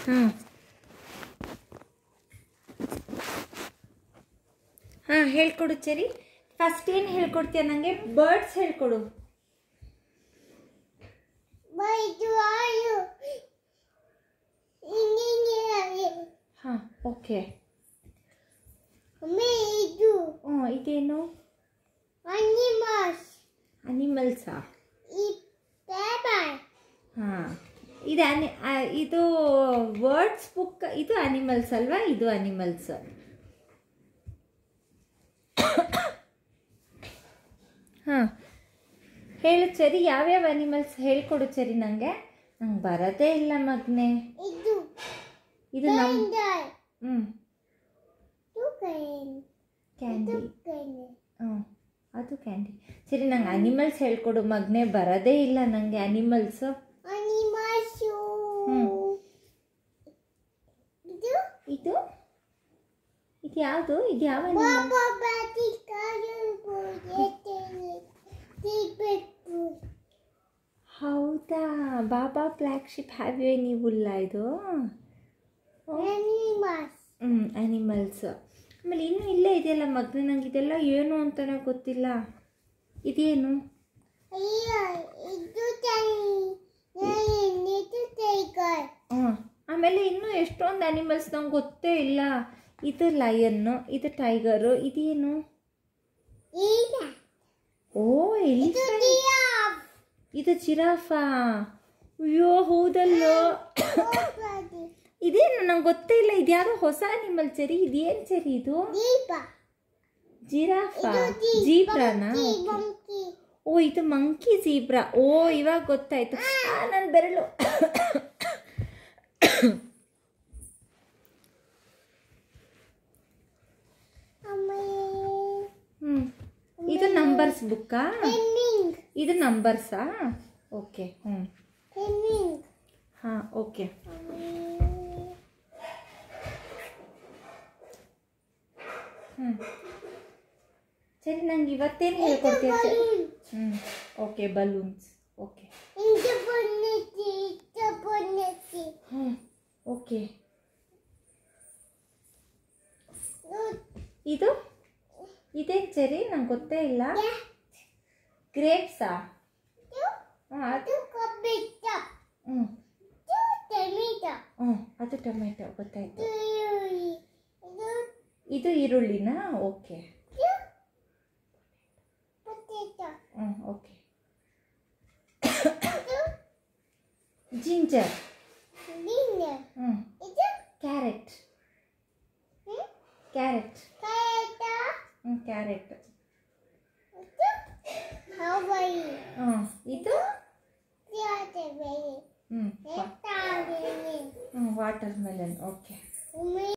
ಹಾಂ ಹಾಂ ಹೇಳ್ಕೊಡು cherry first ಏನು ಹೇಳ್ಕೊಡ್ತೀಯ ನನಗೆ ಬರ್ಡ್ಸ್ ಹೇಳ್ಕೊಡು ಹಾಂ ಓಕೆ ಹ್ಞೂ ಇದೇನು ಅನಿಮಲ್ಸಾ ಹಾಂ ಇದು ಅನಿ ಆ, ಇದು ವರ್ಡ್ಸ್ ಬುಕ್ ಇದು ಅನಿಮಲ್ಸ್ ಅಲ್ವಾ ಇದು ಅನಿಮಲ್ಸ್ ಹಾಂ ಹೇಳು ಚರಿ ಯಾವ್ಯಾವ ಅನಿಮಲ್ಸ್ ಹೇಳ್ಕೊಡು ಚರಿ ನನಗೆ ನಂಗೆ ಬರೋದೇ ಇಲ್ಲ ಮಗನೆ ಇದು ನಮ್ಮ ಹ್ಞೂ ಕ್ಯಾಂಡಿ ಹ್ಞೂ ಅದು ಕ್ಯಾಂಡಿ ಸರಿ ನಂಗೆ ಅನಿಮಲ್ಸ್ ಹೇಳ್ಕೊಡು ಮಗನೆ ಬರೋದೇ ಇಲ್ಲ ನನಗೆ ಅನಿಮಲ್ಸ್ ಇದು ಇದು ಯಾವುದು ಇದು ಯಾವ animal? ಹೌದಾ baa baa black sheep have you any wool ಇದು ಹ್ಞೂ ಅನಿಮಲ್ಸ್ ಆಮೇಲೆ ಇನ್ನೂ ಇಲ್ಲೇ ಇದೆಯಲ್ಲ ಮಗನೇ ನಂಗೆ ಇದೆಲ್ಲ ಏನು ಅಂತಲೇ ಗೊತ್ತಿಲ್ಲ ಇದೇನು ಹ್ಞೂ ಆಮೇಲೆ ಇನ್ನೂ ಎಷ್ಟೊಂದು ಅನಿಮಲ್ಸ್ ನಂಗೆ ಗೊತ್ತೇ ಇಲ್ಲ ಇದು ಲಯನ್ನು ಇದು ಟೈಗರು ಇದೇನು ಓ ಎಲಿಫೆಂಟ್ ಇದು ಜಿರಾಫಾ ಅಯ್ಯೋ ಹೌದಲ್ಲೋ ಇದೇನು ನಂಗೆ ಗೊತ್ತೇ ಇಲ್ಲ ಇದ್ಯಾವುದೋ ಹೊಸ ಅನಿಮಲ್ ಚರಿ ಇದೇನು ಚರಿ ಇದು ಜಿರಾಫಾ ಜೀಬ್ರಾನಾ ಓ ಇದು ಮಂಕಿ ಜೀಬ್ರಾ ಓ ಇವಾಗ ಗೊತ್ತಾಯ್ತು ನನ್ನ ಬೆರಳು ಹ್ಞೂ ಇದು ನಂಬರ್ಸ್ ಬುಕ್ಕಾ ಇದು ನಂಬರ್ಸಾ ಓಕೆ ಹ್ಞೂ ಹಾಂ ಓಕೆ ಹ್ಞೂ ಸರಿ ನಂಗೆ ಇವತ್ತೇನು ಹೇಳ್ಕೊಡ್ತೀಯ ಸರಿ ಹ್ಞೂ ಓಕೆ ಬಲೂನ್ಸ್ ಓಕೆ ಹ್ಞೂ ಓಕೆ ಇದು ಇದೇನು ಸರಿ ನಂಗೆ ಗೊತ್ತೇ ಇಲ್ಲ ಗ್ರೇಪ್ಸಾ ಹಾಂ ಅದು ಹ್ಞೂ ಹ್ಞೂ ಅದು ಟೊಮೆಟೊ ಗೊತ್ತಾಯ್ತು ಇದು ಈರುಳ್ಳಿನಾ ಓಕೆ ಹ್ಞೂ ಓಕೆ ಜಿಂಜರ್ ಹ್ಞೂ ಕ್ಯಾರೆಟ್ ಕ್ಯಾರೆಟ್ ಹ್ಞೂ ಕ್ಯಾರೆಟ್ ಹ್ಞೂ ಇದು ಹ್ಞೂ ಹ್ಞೂ ವಾಟರ್ ಮೆಲನ್ ಓಕೆ